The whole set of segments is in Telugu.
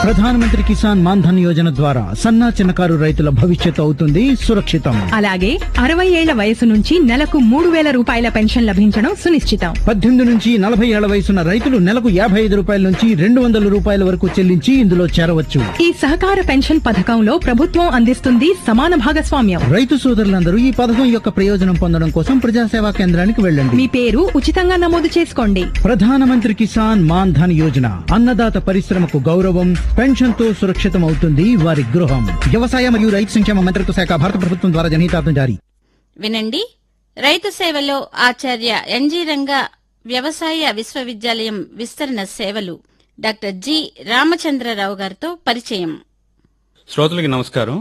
ప్రధానమంత్రి కిసాన్ మాన్ ధన్ యోజన ద్వారా సన్నా చిన్నకారు రైతుల భవిష్యత్తు అవుతుంది సురక్షితం అలాగే అరవై ఏళ్ల వయసు నుంచి నెలకు మూడు వేల రూపాయల పెన్షన్ లభించడం సునిశ్చితం పద్దెనిమిది నుంచి నలభై ఏళ్ల వయసున్న రైతులు నెలకు యాభై ఐదు రూపాయల నుంచి రెండు వందల రూపాయల వరకు చెల్లించి ఇందులో చేరవచ్చు ఈ సహకార పెన్షన్ పథకంలో ప్రభుత్వం అందిస్తుంది సమాన భాగస్వామ్యం రైతు సోదరులందరూ ఈ పథకం యొక్క ప్రయోజనం పొందడం కోసం ప్రజాసేవా కేంద్రానికి వెళ్ళండి మీ పేరు ఉచితంగా నమోదు చేసుకోండి ప్రధానమంత్రి కిసాన్ మాన్ ధన్ యోజన అన్నదాత పరిశ్రమకు గౌరవం పెన్షన్ తో సురక్షితం అవుతుంది వారి గృహం వ్యవసాయ మరియు రైతు సంక్షేమ మంత్రిత్వ శాఖ భారత ప్రభుత్వం ద్వారా జనహితార్థం జారీ వినండి రైతు సేవలో ఆచార్య ఎన్జీ రంగా వ్యవసాయ విశ్వవిద్యాలయం విస్తరణ సేవలు డాక్టర్ జి రామచంద్రరావు గారితో పరిచయం శ్రోతలకి నమస్కారం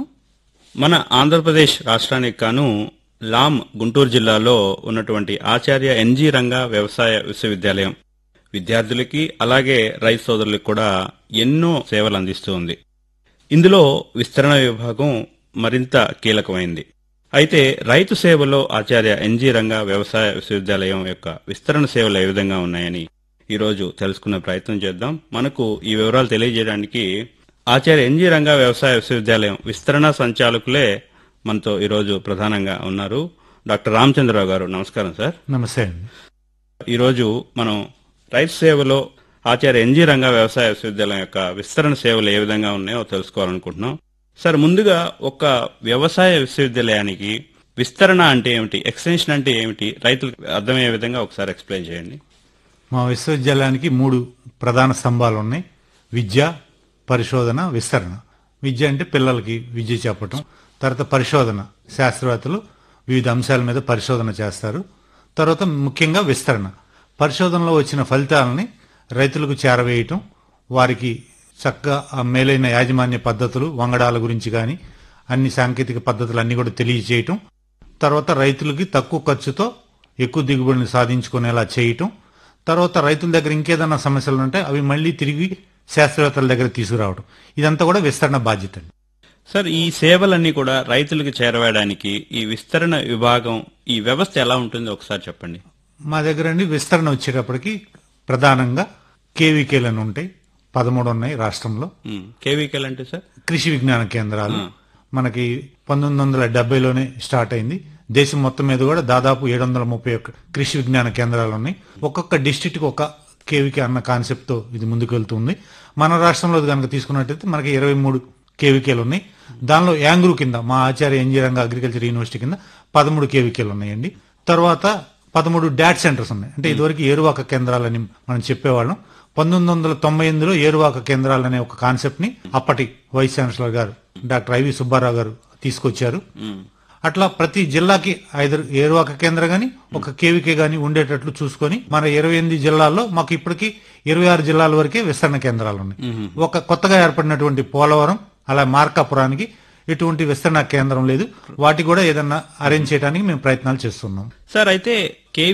మన ఆంధ్రప్రదేశ్ రాష్ట్రానికి కాను లాం గుంటూరు జిల్లాలో ఉన్నటువంటి ఆచార్య ఎన్జీ రంగా వ్యవసాయ విశ్వవిద్యాలయం విద్యార్థులకి అలాగే రైతు సోదరులకు కూడా ఎన్నో సేవలు అందిస్తూ ఉంది ఇందులో విస్తరణ విభాగం మరింత కీలకమైంది అయితే రైతు సేవలో ఆచార్య ఎన్జీ రంగా వ్యవసాయ విశ్వవిద్యాలయం యొక్క విస్తరణ సేవలు ఏ విధంగా ఉన్నాయని ఈరోజు తెలుసుకునే ప్రయత్నం చేద్దాం మనకు ఈ వివరాలు తెలియజేయడానికి ఆచార్య ఎన్జీ రంగా వ్యవసాయ విశ్వవిద్యాలయం విస్తరణ సంచాలకులే మనతో ఈరోజు ప్రధానంగా ఉన్నారు డాక్టర్ రామచంద్రరావు గారు నమస్కారం సార్ నమస్తే అండి ఈరోజు మనం రైతు సేవలో ఆచార్య ఎన్జీ రంగా వ్యవసాయ విశ్వవిద్యాలయం యొక్క విస్తరణ సేవలు ఏ విధంగా ఉన్నాయో తెలుసుకోవాలనుకుంటున్నాం సార్ ముందుగా ఒక వ్యవసాయ విశ్వవిద్యాలయానికి విస్తరణ అంటే ఏమిటి ఎక్స్టెన్షన్ అంటే ఏమిటి రైతులకు అర్థమయ్యే విధంగా ఒకసారి ఎక్స్ప్లెయిన్ చేయండి మా విశ్వవిద్యాలయానికి మూడు ప్రధాన స్తంభాలు ఉన్నాయి విద్య పరిశోధన విస్తరణ విద్య అంటే పిల్లలకి విద్య చెప్పటం తర్వాత పరిశోధన శాస్త్రవేత్తలు వివిధ అంశాల మీద పరిశోధన చేస్తారు తర్వాత ముఖ్యంగా విస్తరణ పరిశోధనలో వచ్చిన ఫలితాలని రైతులకు చేరవేయటం వారికి చక్కగా ఆ మేలైన యాజమాన్య పద్ధతులు వంగడాల గురించి కానీ అన్ని సాంకేతిక పద్ధతులు అన్ని కూడా తెలియజేయటం తర్వాత రైతులకి తక్కువ ఖర్చుతో ఎక్కువ దిగుబడిని సాధించుకునేలా చేయటం తర్వాత రైతుల దగ్గర ఇంకేదన్నా సమస్యలు ఉంటే అవి మళ్ళీ తిరిగి శాస్త్రవేత్తల దగ్గర తీసుకురావడం ఇదంతా కూడా విస్తరణ బాధ్యత అండి సార్ ఈ సేవలన్నీ కూడా రైతులకు చేరవేయడానికి ఈ విస్తరణ విభాగం ఈ వ్యవస్థ ఎలా ఉంటుందో ఒకసారి చెప్పండి మా దగ్గర అండి విస్తరణ వచ్చేటప్పటికి ప్రధానంగా కేవీకేలు అని ఉంటాయి పదమూడు ఉన్నాయి రాష్ట్రంలో కేవీకెల్ అంటే సార్ కృషి విజ్ఞాన కేంద్రాలు మనకి పంతొమ్మిది వందల డెబ్బైలోనే స్టార్ట్ అయింది దేశం మొత్తం మీద కూడా దాదాపు ఏడు వందల ముప్పై ఒక్క కృషి విజ్ఞాన కేంద్రాలు ఉన్నాయి ఒక్కొక్క డిస్టిక్ ఒక కేవీకే అన్న కాన్సెప్ట్ తో ఇది ముందుకు వెళ్తుంది మన రాష్ట్రంలో కనుక తీసుకున్నట్టయితే మనకి ఇరవై మూడు కేవీకేలు ఉన్నాయి దానిలో యాంగ్రూ కింద మా ఆచార్య ఇంజనీరింగ్ అగ్రికల్చర్ యూనివర్సిటీ కింద పదమూడు కేవీకేలు ఉన్నాయండి తర్వాత పదమూడు డాట్ సెంటర్స్ ఉన్నాయి అంటే ఇదివరకు ఏరువాక కేంద్రాలని మనం చెప్పేవాళ్ళం పంతొమ్మిది వందల తొంభై ఎనిమిదిలో ఏరువాక కేంద్రాలు అనే ఒక కాన్సెప్ట్ ని అప్పటి వైస్ ఛాన్సలర్ గారు డాక్టర్ ఐవి సుబ్బారావు గారు తీసుకొచ్చారు అట్లా ప్రతి జిల్లాకి ఐదు ఏరువాక కేంద్రం గాని ఒక కేవీకే గాని ఉండేటట్లు చూసుకొని మన ఇరవై ఎనిమిది జిల్లాల్లో మాకు ఇప్పటికి ఇరవై ఆరు జిల్లాల వరకే విస్తరణ కేంద్రాలు ఉన్నాయి ఒక కొత్తగా ఏర్పడినటువంటి పోలవరం అలా మార్కాపురానికి ఎటువంటి విస్తరణ కేంద్రం లేదు వాటి కూడా ఏదన్నా అరేంజ్ చేయడానికి మేము ప్రయత్నాలు చేస్తున్నాం సార్ అయితే కే